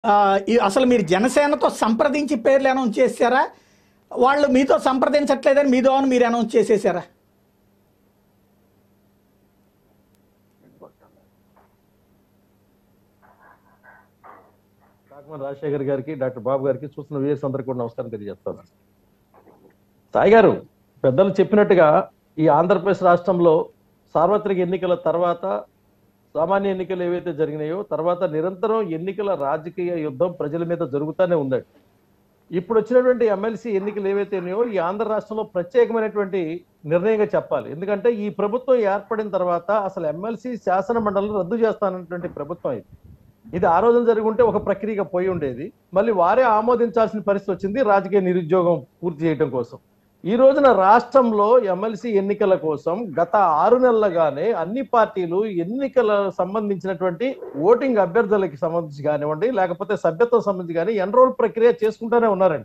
ఆ, ఈ- అసలు మీరు జనసేనతో సంప్రదించి పేర్లు అనౌన్స్ చేశారా వాళ్ళు మీతో సంప్రదించట్లేదని మీదో అని మీరు అనౌన్స్ చేసేసారా కాకమని రాజశేఖర్ గారికి డాక్టర్ బాబు గారికి చూస్తున్న వ్యూయర్స్ అందరికీ కూడా నమస్కారం తెలియజేస్తాను సాయి గారు పెద్దలు చెప్పినట్టుగా ఈ ఆంధ్రప్రదేశ్ రాష్ట్రంలో సార్వత్రిక ఎన్నికల తర్వాత సామాన్య ఎన్నికలు ఏవైతే జరిగినాయో తర్వాత నిరంతరం ఎన్నికల రాజకీయ యుద్ధం ప్రజల మీద జరుగుతూనే ఉందండి ఇప్పుడు వచ్చినటువంటి ఎమ్మెల్సీ ఎన్నికలు ఏవైతే ఉన్నాయో ఈ ఆంధ్ర రాష్ట్రంలో ప్రత్యేకమైనటువంటి నిర్ణయంగా చెప్పాలి ఎందుకంటే ఈ ప్రభుత్వం ఏర్పడిన తర్వాత అసలు ఎమ్మెల్సీ శాసన మండలిని రద్దు చేస్తానటువంటి ప్రభుత్వం ఇది ఇది ఆ రోజున జరిగి ఉంటే ఒక ప్రక్రియగా పోయి ఉండేది మళ్ళీ వారే ఆమోదించాల్సిన పరిస్థితి వచ్చింది రాజకీయ నిరుద్యోగం పూర్తి చేయడం కోసం ఈ రోజున రాష్ట్రంలో ఎమ్మెల్సీ ఎన్నికల కోసం గత ఆరు నెలలుగానే అన్ని పార్టీలు ఎన్నికల సంబంధించినటువంటి ఓటింగ్ అభ్యర్థులకి సంబంధించి కానివ్వండి లేకపోతే సభ్యత్వం సంబంధించి కానీ ఎన్రోల్ ప్రక్రియ చేసుకుంటూనే ఉన్నారండి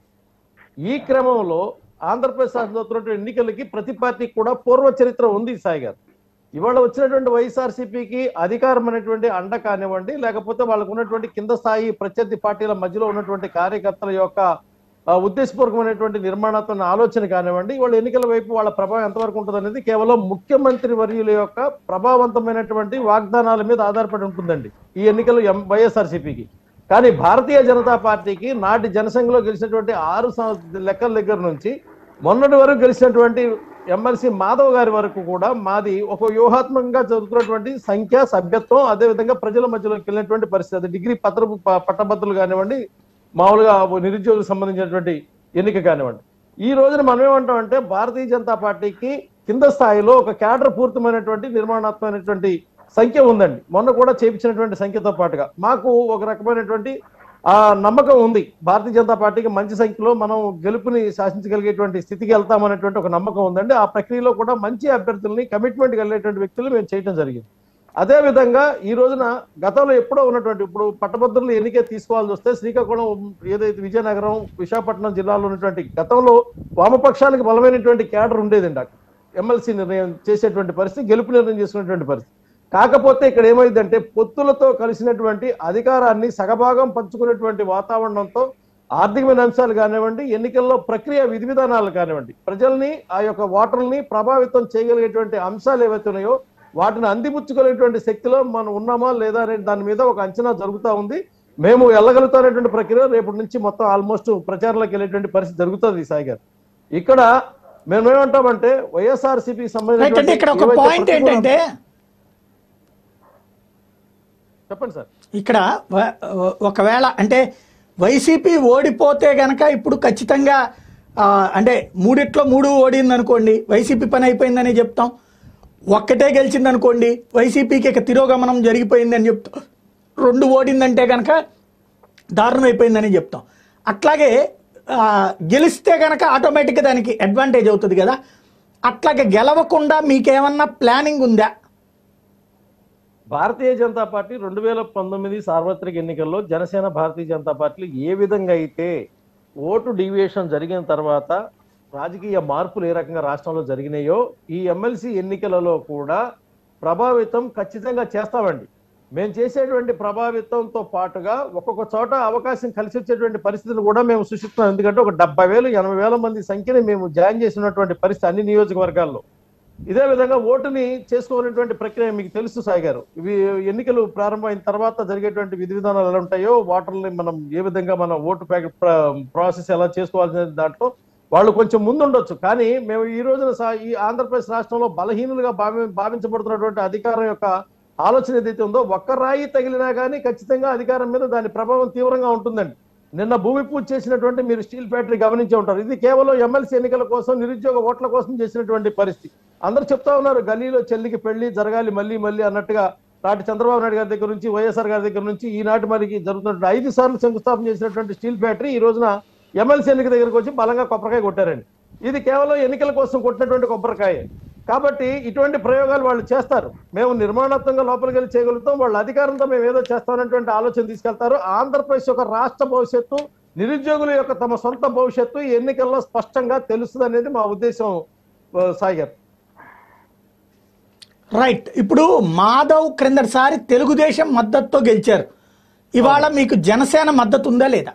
ఈ క్రమంలో ఆంధ్రప్రదేశ్ రాష్ట్రంలో వస్తున్నటువంటి ఎన్నికలకి ప్రతి పార్టీకి కూడా పూర్వ చరిత్ర ఉంది సాయి గారు ఇవాళ వచ్చినటువంటి వైఎస్ఆర్సీపీకి అధికారం అనేటువంటి అండ కానివ్వండి లేకపోతే వాళ్ళకు ఉన్నటువంటి కింద స్థాయి ప్రత్యర్థి పార్టీల మధ్యలో ఉన్నటువంటి కార్యకర్తల యొక్క ఆ, ఉద్దేశపూర్వకమైనటువంటి నిర్మాణాత్మక ఆలోచన కానివ్వండి వాళ్ళ ఎన్నికల వైపు వాళ్ళ ప్రభావం ఎంతవరకు ఉంటుంది అనేది కేవలం ముఖ్యమంత్రి వర్యుల యొక్క ప్రభావవంతమైనటువంటి వాగ్దానాల మీద ఆధారపడి ఉంటుందండి ఈ ఎన్నికలు ఎం వైఎస్ఆర్సీపీకి కానీ భారతీయ జనతా పార్టీకి నాటి జనసంఘలో గెలిచినటువంటి ఆరు సంవ- లెక్కల దగ్గర నుంచి మొన్నటి వరకు గెలిచినటువంటి ఎమ్మెల్సీ మాధవ్ గారి వరకు కూడా మాది ఒక వ్యూహాత్మకంగా జరుగుతున్నటువంటి సంఖ్య సభ్యత్వం అదే విధంగా ప్రజల మధ్యలోకి వెళ్ళినటువంటి పరిస్థితి అది డిగ్రీ పత్ర ప- పట్టభద్రులు కానివ్వండి మామూలుగా నిరుద్యోగులకు సంబంధించినటువంటి ఎన్నిక కానివ్వండి ఈ రోజున మనం ఏమంటామంటే భారతీయ జనతా పార్టీకి కింద స్థాయిలో ఒక క్యాడర్ పూర్తమైనటువంటి నిర్మాణాత్మకమైనటువంటి సంఖ్య ఉందండి మొన్న కూడా చేపించినటువంటి సంఖ్యతో పాటుగా మాకు ఒక రకమైనటువంటి ఆ నమ్మకం ఉంది భారతీయ జనతా పార్టీకి మంచి సంఖ్యలో మనం గెలుపుని శాసించగలిగేటువంటి స్థితికి వెళ్తామనేటువంటి ఒక నమ్మకం ఉందండి ఆ ప్రక్రియలో కూడా మంచి అభ్యర్థుల్ని కమిట్మెంట్ కలిగేటువంటి వ్యక్తులు మేము చేయడం జరిగింది అదే విధంగా ఈ రోజున గతంలో ఎప్పుడో ఉన్నటువంటి ఇప్పుడు పట్టభద్రులు ఎన్నికే తీసుకోవాల్సి వస్తే శ్రీకాకుళం ఏదైతే విజయనగరం విశాఖపట్నం జిల్లాలో ఉన్నటువంటి గతంలో వామపక్షాలకు బలమైనటువంటి క్యాడర్ ఉండేదండి అక్కడ ఎమ్మెల్సీ నిర్ణయం చేసేటువంటి పరిస్థితి గెలుపు నిర్ణయం చేసుకునేటువంటి పరిస్థితి కాకపోతే ఇక్కడ ఏమైందంటే పొత్తులతో కలిసినటువంటి అధికారాన్ని సగభాగం పంచుకునేటువంటి వాతావరణంతో ఆర్థికమైన అంశాలు కానివ్వండి ఎన్నికల్లో ప్రక్రియ విధి విధానాలు కానివ్వండి ప్రజల్ని ఆ యొక్క ఓటర్లని ప్రభావితం చేయగలిగేటువంటి అంశాలు ఏవైతే ఉన్నాయో వాటిని అందిపుచ్చుకునేటువంటి శక్తిలో మనం ఉన్నామా లేదా అనే దాని మీద ఒక అంచనా జరుగుతూ ఉంది మేము వెళ్ళగలుగుతానేటువంటి ప్రక్రియ రేపటి నుంచి మొత్తం ఆల్మోస్ట్ ప్రచారంలోకి వెళ్ళేటువంటి పరిస్థితి జరుగుతుంది ఈ సాయి గారు ఇక్కడ మేము ఏమంటామంటే వైఎస్ఆర్సీపీకి రైట్ అంటే ఇక్కడ ఒక ఏవైతే పాయింట్ ప్రతికూల- ఏంటంటే చెప్పండి సార్ ఇక్కడ వ- ఒకవేళ అంటే వైసీపీ ఓడిపోతే గనక ఇప్పుడు ఖచ్చితంగా ఆ, అంటే మూడిట్లో మూడు ఓడింది అనుకోండి వైసీపీ పని అయిపోయిందని చెప్తాం ఒక్కటే గెలిచింది అనుకోండి వైసీపీకి ఇక తిరోగమనం జరిగిపోయిందని చెప్తాం రెండు ఓడిందంటే గనక దారుణం అయిపోయిందని చెప్తాం అట్లాగే ఆ, గెలిస్తే గనక ఆటోమేటిక్గా దానికి అడ్వాంటేజ్ అవుతుంది కదా అట్లాగే గెలవకుండా మీకేమన్నా ప్లానింగ్ ఉందా భారతీయ జనతా పార్టీ రెండు వేల పంతొమ్మిది సార్వత్రిక ఎన్నికల్లో జనసేన భారతీయ జనతా పార్టీలు ఏ విధంగా అయితే ఓటు డివియేషన్ జరిగిన తర్వాత రాజకీయ మార్పులు ఏ రకంగా రాష్ట్రంలో జరిగినాయో ఈ ఎమ్మెల్సీ ఎన్నికలలో కూడా ప్రభావితం ఖచ్చితంగా చేస్తామండి మేము చేసేటువంటి ప్రభావితంతో పాటుగా ఒక్కొక్క చోట అవకాశం కలిసి వచ్చేటువంటి పరిస్థితులు కూడా మేము సృష్టిస్తున్నాం ఎందుకంటే ఒక డెబ్బై వేలు ఎనభై వేల మంది సంఖ్యని మేము జాయిన్ చేసినటువంటి పరిస్థితి అన్ని నియోజకవర్గాల్లో ఇదే విధంగా ఓటుని చేసుకోవాలనేటువంటి ప్రక్రియ మీకు తెలుసు సాయి గారు ఇవి ఎన్నికలు ప్రారంభమైన తర్వాత జరిగేటువంటి విధి విధానాలు ఎలా ఉంటాయో ఓటర్ని మనం ఏ విధంగా మన ఓటు ప్యాకెట్ ప్రాసెస్ ఎలా చేసుకోవాల్సిన దాంట్లో వాళ్ళు కొంచెం ముందుండొచ్చు కానీ మేము ఈ రోజున సా- ఈ ఆంధ్రప్రదేశ్ రాష్ట్రంలో బలహీనులుగా భావి భావించబడుతున్నటువంటి అధికారం యొక్క ఆలోచన ఏదైతే ఉందో ఒక్క రాయి తగిలినా కానీ ఖచ్చితంగా అధికారం మీద దాని ప్రభావం తీవ్రంగా ఉంటుందండి నిన్న భూమి పూజ చేసినటువంటి మీరు స్టీల్ ఫ్యాక్టరీ గమనించే ఉంటారు ఇది కేవలం ఎమ్మెల్సీ ఎన్నికల కోసం నిరుద్యోగ ఓట్ల కోసం చేసినటువంటి పరిస్థితి అందరూ చెప్తా ఉన్నారు గల్లీలో చెల్లికి పెళ్లి జరగాలి మళ్ళీ మళ్ళీ అన్నట్టుగా నాటి చంద్రబాబు నాయుడు గారి దగ్గర నుంచి వైఎస్ఆర్ గారి దగ్గర నుంచి ఈనాటి మరికి జరుగుతున్న ఐదు సార్లు శంకుస్థాపన చేసినటువంటి స్టీల్ ఫ్యాక్టరీ ఈ రోజున ఎమ్మెల్సీ ఎన్నిక దగ్గరకు వచ్చి బలంగా కొబ్బరికాయ కొట్టారండి ఇది కేవలం ఎన్నికల కోసం కొట్టినటువంటి కొబ్బరికాయ కాబట్టి ఇటువంటి ప్రయోగాలు వాళ్ళు చేస్తారు మేము నిర్మాణాత్మకంగా లోపలికి వెళ్ళి చేయగలుగుతాం వాళ్ళ అధికారంతో మేము ఏదో చేస్తామనేటువంటి ఆలోచన తీసుకెళ్తారు ఆంధ్రప్రదేశ్ యొక్క రాష్ట్ర భవిష్యత్తు నిరుద్యోగుల యొక్క తమ సొంత భవిష్యత్తు ఈ ఎన్నికల్లో స్పష్టంగా తెలుస్తుంది అనేది మా ఉద్దేశం ఆ, సాయి గారు రైట్ ఇప్పుడు మాధవ్ క్రిందటిసారి తెలుగుదేశం మద్దతుతో గెలిచారు ఇవాళ మీకు జనసేన మద్దతు ఉందా లేదా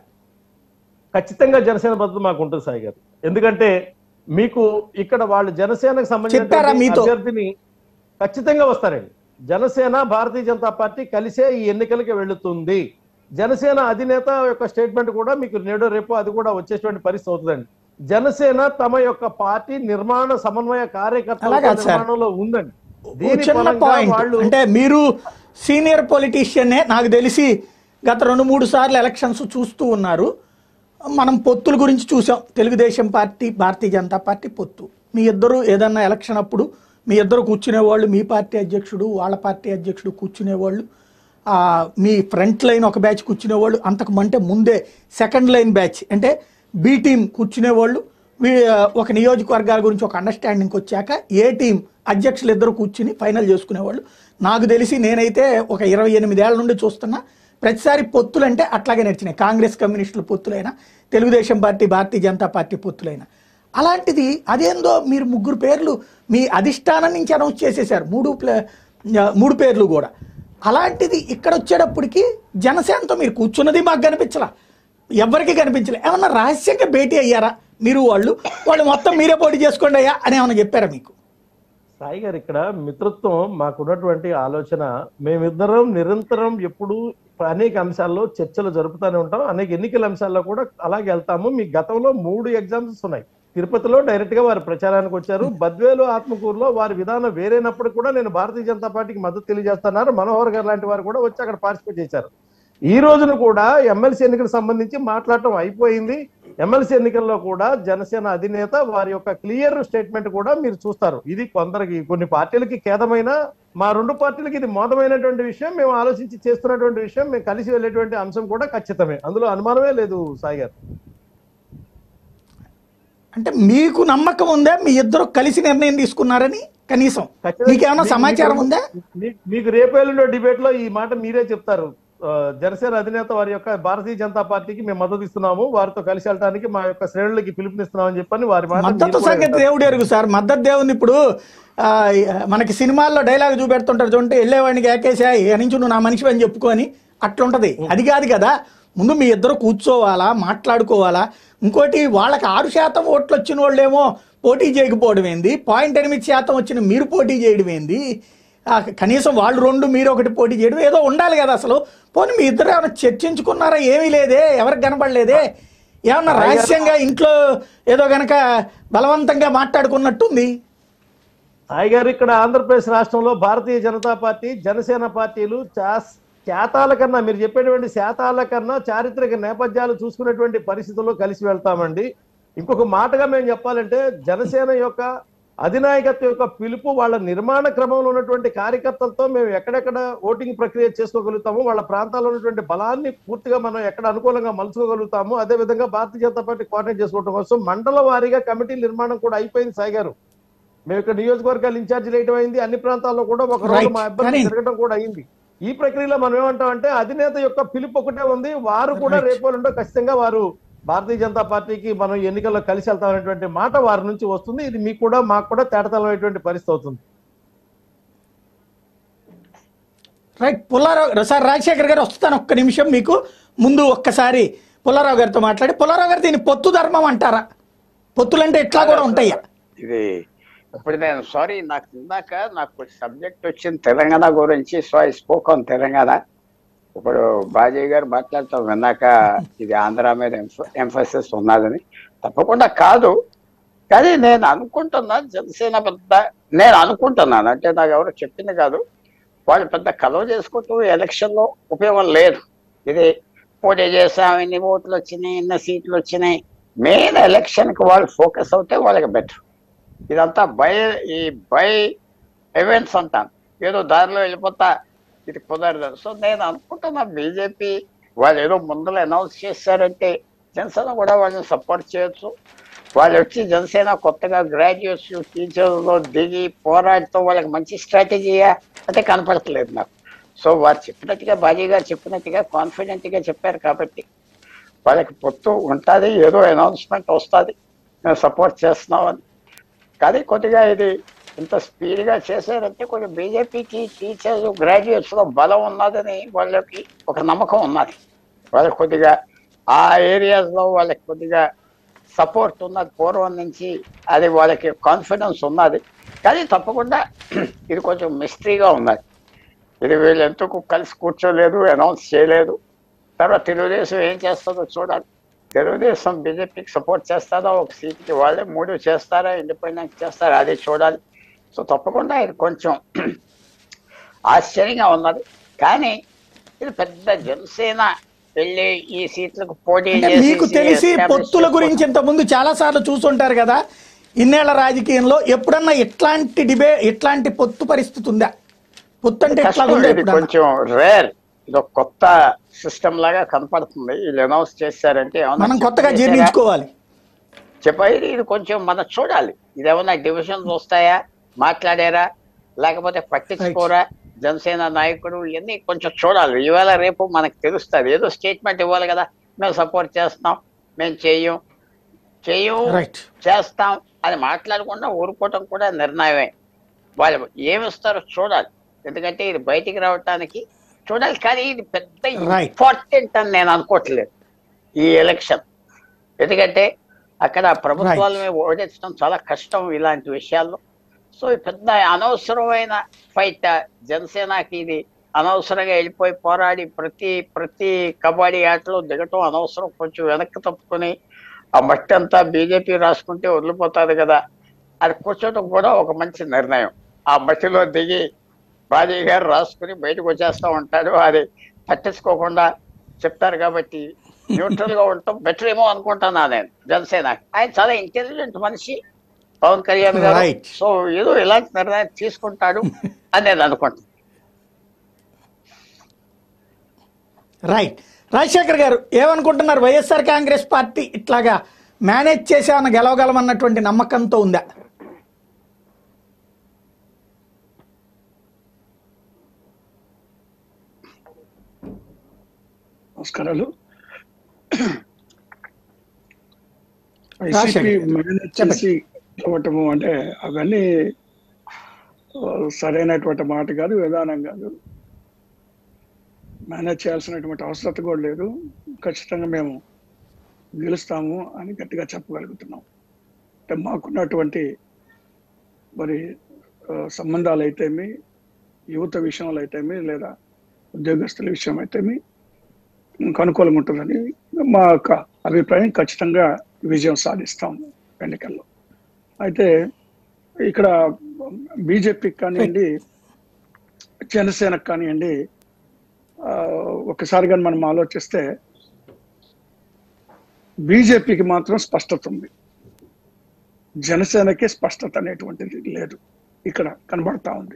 ఖచ్చితంగా జనసేన భద్రత మాకు ఉంటుంది సాయి గారు ఎందుకంటే మీకు ఇక్కడ వాళ్ళు జనసేనకు చెప్పారా సంబంధించిన మీతో? అభ్యర్థిని ఖచ్చితంగా వస్తారండి జనసేన భారతీయ జనతా పార్టీ కలిసే ఈ ఎన్నికలకి వెళుతుంది జనసేన అధినేత యొక్క స్టేట్మెంట్ కూడా మీకు నేడో రేపు అది కూడా వచ్చేటువంటి పరిస్థితి అవుతుందండి జనసేన తమ యొక్క పార్టీ నిర్మాణ సమన్వయ కార్యకర్తల అలాగే సార్. నిర్మాణంలో ఉందండి ఓ దీని చిన్న పరంగా పాయింట్ వాళ్ళు అంటే మీరు సీనియర్ పొలిటీషియనే నాకు తెలిసి గత రెండు మూడు సార్లు ఎలక్షన్స్ చూస్తూ ఉన్నారు మనం పొత్తుల గురించి చూసాం తెలుగుదేశం పార్టీ భారతీయ జనతా పార్టీ పొత్తు మీ ఇద్దరు ఏదన్నా ఎలక్షన్ అప్పుడు మీ ఇద్దరు కూర్చునేవాళ్ళు మీ పార్టీ అధ్యక్షుడు వాళ్ళ పార్టీ అధ్యక్షుడు కూర్చునేవాళ్ళు ఆ, మీ ఫ్రంట్ లైన్ ఒక బ్యాచ్ కూర్చునేవాళ్ళు అంతకు అంటే ముందే సెకండ్ లైన్ బ్యాచ్ అంటే బి టీం కూర్చునేవాళ్ళు వీ- ఒక నియోజకవర్గాల గురించి ఒక అండర్స్టాండింగ్ వచ్చాక ఏ టీం అధ్యక్షులు ఇద్దరు కూర్చుని ఫైనల్ చేసుకునేవాళ్ళు నాకు తెలిసి నేనైతే ఒక ఇరవై ఎనిమిదేళ్ల నుండి చూస్తున్నా ప్రతిసారి పొత్తులు అంటే అట్లాగే నడిచినాయి కాంగ్రెస్ కమ్యూనిస్టుల పొత్తులైనా తెలుగుదేశం పార్టీ భారతీయ జనతా పార్టీ పొత్తులైనా అలాంటిది అదేందో మీరు ముగ్గురు పేర్లు మీ అధిష్టానం నుంచి అనౌన్స్ చేసేసారు మూడు ప్లే- ఆ, మూడు పేర్లు కూడా అలాంటిది ఇక్కడ వచ్చేటప్పటికి జనసేనతో మీరు కూర్చున్నది మాకు కనిపించలా ఎవరికి కనిపించలే ఏమన్నా రహస్యంగా భేటీ అయ్యారా మీరు వాళ్ళు వాళ్ళు మొత్తం మీరే పోటీ చేసుకోండి అయ్యా అని ఏమన్నా చెప్పారా మీకు సాయి గారు ఇక్కడ మిత్రత్వం మాకున్నటువంటి ఆలోచన మేమిద్దరం నిరంతరం ఎప్పుడు అనేక అంశాల్లో చర్చలు జరుపుతూనే ఉంటాం అనేక ఎన్నికల అంశాల్లో కూడా అలాగే వెళ్తాము మీ గతంలో మూడు ఎగ్జామ్స్ ఉన్నాయి తిరుపతిలో డైరెక్ట్ గా వారు ప్రచారానికి వచ్చారు బద్వేలు ఆత్మకూరులో వారి విధానం వేరేనప్పుడు కూడా నేను భారతీయ జనతా పార్టీకి మద్దతు తెలియజేస్తున్నారు మనోహర్ గారు లాంటి వారు కూడా వచ్చి అక్కడ పార్టిసిపేట్ చేశారు ఈ రోజున కూడా ఎమ్మెల్సీ ఎన్నికలకు సంబంధించి మాట్లాడటం అయిపోయింది ఎమ్మెల్సీ ఎన్నికల్లో కూడా జనసేన అధినేత వారి యొక్క క్లియర్ స్టేట్మెంట్ కూడా మీరు చూస్తారు ఇది కొందరికి కొన్ని పార్టీలకి ఖేదమైన మా రెండు పార్టీలకి ఇది మోదమైనటువంటి విషయం మేము ఆలోచించి చేస్తున్నటువంటి విషయం మేము కలిసి వెళ్ళేటువంటి అంశం కూడా ఖచ్చితమే అందులో అనుమానమే లేదు సాయి గారు అంటే మీకు నమ్మకం ఉందా మీ ఇద్దరు కలిసి నిర్ణయం తీసుకున్నారని కనీసం మీకేమైనా మీకు- సమాచారం మీకు- ఉందా మీ- మీకు రేపేళ్ళలో డిబేట్ లో ఈ మాట మీరే చెప్తారు ఆ, జనసేన అధినేత వారి యొక్క భారతీయ జనతా పార్టీకి మేము మద్దతు ఇస్తున్నాము వారితో కలిసి వెళ్ళడానికి మా యొక్క శ్రేణులకి పిలుపునిస్తున్నామని చెప్పని వారి మాట మద్దతు మీరు కూడా సంగతి వింటారు. దేవుడు ఎరుగు సార్ మద్దతు దేవుని ఇప్పుడు ఆ, మనకి సినిమాల్లో డైలాగ్ చూపెడుతుంటారు చూడండి వెళ్ళేవాడికి ఏకేసాయి నుంచి నువ్వు నా మనిషి అని చెప్పుకొని అట్లుంటది అది కాదు కదా ముందు మీ ఇద్దరు కూర్చోవాలా మాట్లాడుకోవాలా ఇంకోటి వాళ్ళకి ఆరు శాతం ఓట్లు వచ్చిన వాళ్ళేమో పోటీ చేయకపోవడం ఏంది పాయింట్ ఎనిమిది శాతం వచ్చిన మీరు పోటీ చేయడం ఏంది ఆ, కనీసం వాళ్ళు రెండు మీరు ఒకటి పోటీ చేయడం ఏదో ఉండాలి కదా అసలు పోనీ మీ ఇద్దరు ఏమైనా చర్చించుకున్నారా ఏమీ లేదే ఎవరికి కనపడలేదే ఏమన్నా రహస్యంగా ఇంట్లో ఏదో గనక బలవంతంగా మాట్లాడుకున్నట్టుంది సాయి గారు ఇక్కడ ఆంధ్రప్రదేశ్ రాష్ట్రంలో భారతీయ జనతా పార్టీ జనసేన పార్టీలు చాస్- శాతాల కన్నా మీరు చెప్పేటువంటి శాతాల కన్నా చారిత్రక నేపథ్యాలు చూసుకునేటువంటి పరిస్థితుల్లో కలిసి వెళ్తామండి ఇంకొక మాటగా మేము చెప్పాలంటే జనసేన యొక్క అధినాయకత్వం యొక్క పిలుపు వాళ్ళ నిర్మాణ క్రమంలో ఉన్నటువంటి కార్యకర్తలతో మేము ఎక్కడెక్కడ ఓటింగ్ ప్రక్రియ చేసుకోగలుగుతాము వాళ్ళ ప్రాంతాల్లో ఉన్నటువంటి బలాన్ని పూర్తిగా మనం ఎక్కడ అనుకూలంగా మలుచుకోగలుగుతాము అదే విధంగా భారతీయ జనతా పార్టీ కోఆర్డినేట్ చేసుకోవడం కోసం మండల వారీగా కమిటీ నిర్మాణం కూడా అయిపోయింది సాయి గారు మేము ఇక్కడ నియోజకవర్గాలు ఇన్ఛార్జ్ వేయడం అయింది అన్ని ప్రాంతాల్లో కూడా ఒక రోజు Right. మా అభ్యర్థి కానీ- తిరగడం కూడా అయింది ఈ ప్రక్రియలో మనం ఏమంటామంటే అధినేత యొక్క పిలుపు ఒకటే ఉంది వారు కూడా Right. రేపు ఎల్లుండో ఖచ్చితంగా వారు భారతీయ జనతా పార్టీకి మనం ఎన్నికల్లో కలిసి వెళ్తామనేటువంటి మాట వారి నుంచి వస్తుంది ఇది మీకు కూడా మాకు కూడా తేటతలమైనటువంటి పరిస్థితి అవుతుంది రైట్ పుల్లారావు సార్ రాజశేఖర్ గారు వస్తాను ఒక్క నిమిషం మీకు ముందు ఒక్కసారి పుల్లారావు గారితో మాట్లాడి పుల్లారావు గారు దీన్ని పొత్తు ధర్మం అంటారా పొత్తులంటే ఇట్లా కూడా ఉంటాయా ఇది ఇప్పుడు నేను సారీ నాకు ఇందాక నాకు సబ్జెక్ట్ వచ్చింది తెలంగాణ గురించి so I spoke on Telangana ఇప్పుడు బాజీ గారు మాట్లాడతాం విన్నాక ఇది ఆంధ్ర మీద ఎంఫోసిస్ ఉన్నదని తప్పకుండా కాదు కానీ నేను అనుకుంటున్నా జనసేన పెద్ద నేను అనుకుంటున్నాను అంటే నాకు ఎవరు చెప్పింది కాదు వాళ్ళు పెద్ద కలవ చేసుకుంటూ ఎలక్షన్ లో ఉపయోగం లేదు ఇది పోటీ చేసాం ఇన్ని ఓట్లు వచ్చినాయి ఇన్ని సీట్లు వచ్చినాయి మెయిన్ ఎలక్షన్ కి వాళ్ళు ఫోకస్ అవుతే వాళ్ళకి బెటర్ ఇదంతా బై ఈ బై ఈవెంట్స్ అంటాను ఏదో దారిలో వెళ్ళిపోతా ఇది కుదరదు సో నేను అనుకుంటున్నా బీజేపీ వాళ్ళు ఏదో ముందర అనౌన్స్ చేశారంటే జనసేన కూడా వాళ్ళని సపోర్ట్ చేయొచ్చు వాళ్ళు వచ్చి జనసేన కొత్తగా గ్రాడ్యుయేట్స్ టీచర్లో దిగి పోరాడుతూ వాళ్ళకి మంచి స్ట్రాటజీయా అంటే కనపడట్లేదు నాకు సో వారు చెప్పినట్టుగా బాజీ గారు చెప్పినట్టుగా కాన్ఫిడెంట్ గా చెప్పారు కాబట్టి వాళ్ళకి పొత్తు ఉంటుంది ఏదో అనౌన్స్మెంట్ వస్తుంది మేము సపోర్ట్ చేస్తున్నామని కానీ కొద్దిగా ఇది ఇంత స్పీడ్ గా చేశారంటే కొంచెం బీజేపీకి టీచర్స్ గ్రాడ్యుయేట్స్ లో బలం ఉన్నదని వాళ్ళకి ఒక నమ్మకం ఉన్నది వాళ్ళకి కొద్దిగా ఆ ఏరియాస్ లో వాళ్ళకి కొద్దిగా సపోర్ట్ ఉన్నది పూర్వం నుంచి అది వాళ్ళకి కాన్ఫిడెన్స్ ఉన్నది కానీ తప్పకుండా ఇది కొంచెం మిస్టరీగా ఉన్నది ఇది వీళ్ళు ఎందుకు కలిసి కూర్చోలేదు అనౌన్స్ చేయలేదు తర్వాత తెలుగుదేశం ఏం చేస్తుందో చూడాలి తెలుగుదేశం బీజేపీకి సపోర్ట్ చేస్తారా ఒక సీట్కి వాళ్ళే మూడు చేస్తారా ఇండిపెండెంట్ చేస్తారా అది చూడాలి సో తప్పకుండా ఇది కొంచెం ఆశ్చర్యంగా ఉన్నది కానీ ఇది పెద్ద జనసేన వెళ్ళి ఈ సీట్లకు పోటీ అంటే చేసి మీకు తెలిసి establish పొత్తుల చేసుకోవడం. గురించి ఇంత ముందు చాలా సార్లు చూసుంటారు కదా ఇన్నేళ్ల రాజకీయంలో ఎప్పుడన్నా ఇట్లాంటి డిబే ఇట్లాంటి పొత్తు పరిస్థితి ఉందా పొత్తు అంటే ఎట్లా కష్టం ఉందా ఇది ఎప్పుడన్నా? కొంచెం రేర్ ఇది ఒక కొత్త సిస్టమ్ లాగా కనపడుతుంది వీళ్ళు అనౌన్స్ చేశారంటే ఏమన్నా మనం కొత్తగా చేశారా? జీర్ణించుకోవాలి చెప్పేది ఇది కొంచెం మనం చూడాలి ఇది ఏమన్నా డివిజన్స్ వస్తాయా మాట్లాడారా లేకపోతే పట్టించుకోరా జనసేన నాయకుడు ఇవన్నీ కొంచెం చూడాలి ఇవాళ రేపు మనకు తెలుస్తుంది ఏదో స్టేట్మెంట్ ఇవ్వాలి కదా మేము సపోర్ట్ చేస్తాం మేము చెయ్యం చెయ్యం రైట్ చేస్తాం అని మాట్లాడకుండా ఊరుకోవటం కూడా నిర్ణయమే వాళ్ళు ఏమి ఇస్తారో చూడాలి ఎందుకంటే ఇది బయటికి రావటానికి చూడాలి కానీ ఇది పెద్ద Right. ఇంపార్టెంట్ అని నేను అనుకోవట్లేదు ఈ ఎలక్షన్ ఎందుకంటే అక్కడ ప్రభుత్వాలని ఓడించడం చాలా కష్టం ఇలాంటి విషయాల్లో సో ఈ పెద్ద అనవసరమైన ఫైట్ జనసేనకి ఇది అనవసరంగా వెళ్ళిపోయి పోరాడి ప్రతి ప్రతి కబడ్డీ ఆటలో దిగటం అనవసరం కొంచెం వెనక్కి తప్పుకొని ఆ మట్టి అంతా బీజేపీ రాసుకుంటే వదిలిపోతారు కదా అది కూర్చోవడం కూడా ఒక మంచి నిర్ణయం ఆ మట్టిలో దిగి బాజీ గారు రాసుకుని బయటకు వచ్చేస్తా ఉంటాడు అది పట్టించుకోకుండా చెప్తారు కాబట్టి న్యూట్రల్ గా ఉండటం బెటర్ ఏమో అనుకుంటున్నా నేను జనసేన ఆయన చాలా ఇంటెలిజెంట్ మనిషి పవన్ కళ్యాణ్ గారు Right. సో ఏదో ఇలాంటి నిర్ణయం తీసుకుంటాడు అని నేను అనుకుంటున్నాను రైట్ రాజశేఖర్ గారు ఏమనుకుంటున్నారు వైఎస్ఆర్ కాంగ్రెస్ పార్టీ ఇట్లాగా మేనేజ్ చేసామన్న గెలవగలమన్నటువంటి నమ్మకంతో ఉందా నమస్కారాలు రాజశేఖర్ వైసీపీ గారు. మేనేజ్ చేసి ఇవ్వటము అంటే అవన్నీ ఆ, సరైనటువంటి మాట కాదు విధానం కాదు మేనేజ్ చేయాల్సినటువంటి అవసరత కూడా లేదు ఖచ్చితంగా మేము గెలుస్తాము అని గట్టిగా చెప్పగలుగుతున్నాం అంటే మాకున్నటువంటి మరి ఆ, సంబంధాలు అయితేమి యువత విషయంలో అయితేమి లేదా ఉద్యోగస్తుల విషయం అయితేమి ఇంకా అనుకూలంగా ఉంటుందని మా యొక్క అభిప్రాయం ఖచ్చితంగా విజయం సాధిస్తాం ఎన్నికల్లో అయితే ఇక్కడ బీజేపీకి కానివ్వండి జనసేనకు కానివ్వండి ఆ, ఒకసారి కానీ మనం ఆలోచిస్తే బీజేపీకి మాత్రం స్పష్టత ఉంది జనసేనకి స్పష్టత అనేటువంటిది లేదు ఇక్కడ కనబడతా ఉంది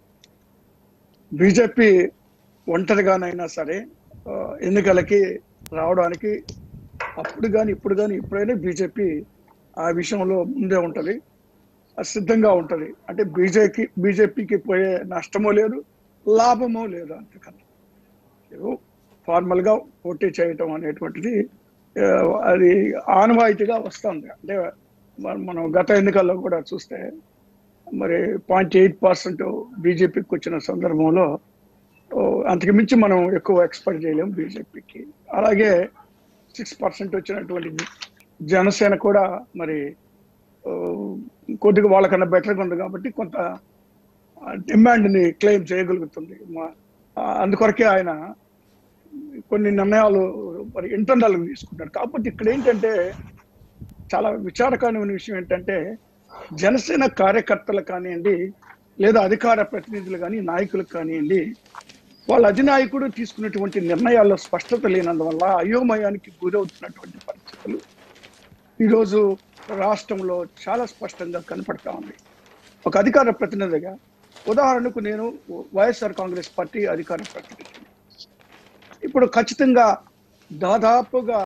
బీజేపీ ఒంటరిగానైనా సరే ఆ, ఎన్నికలకి రావడానికి అప్పుడు కానీ ఇప్పుడు కానీ ఎప్పుడైనా బీజేపీ ఆ విషయంలో ముందే ఉంటది అది సిద్ధంగా ఉంటది అంటే బీజేపీ బీజేపీకి పోయే నష్టమో లేదు లాభమో లేదు అంతకన్నా ఏదో ఫార్మల్ గా పోటీ చేయటం అనేటువంటిది ఆ, అది ఆనవాయితీగా వస్తుంది అంటే మన- మనం గత ఎన్నికల్లో కూడా చూస్తే మరి పాయింట్ ఎయిట్ పర్సెంట్ బీజేపీకి వచ్చిన సందర్భంలో ఓ, అంతకు మించి మనం ఎక్కువ ఎక్స్పెక్ట్ చేయలేము బీజేపీకి అలాగే సిక్స్ పర్సెంట్ వచ్చినటువంటి జనసేన కూడా మరి ఓ, కొద్దిగా వాళ్ళకన్నా బెటర్గా ఉంది కాబట్టి కొంత డిమాండ్ ని క్లెయిమ్ చేయగలుగుతుంది మా- ఆ, అందుకొరకే ఆయన కొన్ని నిర్ణయాలు మరి ఇంటర్నల్ తీసుకుంటారు కాకపోతే ఇక్కడ ఏంటంటే చాలా విచారకరమైన విషయం ఏంటంటే జనసేన కార్యకర్తలు కానివ్వండి లేదా అధికార ప్రతినిధులు కానీ నాయకులకు కానివ్వండి వాళ్ళ అధినాయకుడు తీసుకున్నటువంటి నిర్ణయాల్లో స్పష్టత లేనందువల్ల అయోమయానికి గురవుతున్నటువంటి పరిస్థితులు ఈరోజు రాష్ట్రంలో చాలా స్పష్టంగా కనపడతా ఉంది ఒక అధికార ప్రతినిధిగా ఉదాహరణకు నేను వైఎస్ఆర్ కాంగ్రెస్ పార్టీ అధికార ప్రతినిధి ఇప్పుడు ఖచ్చితంగా దాదాపుగా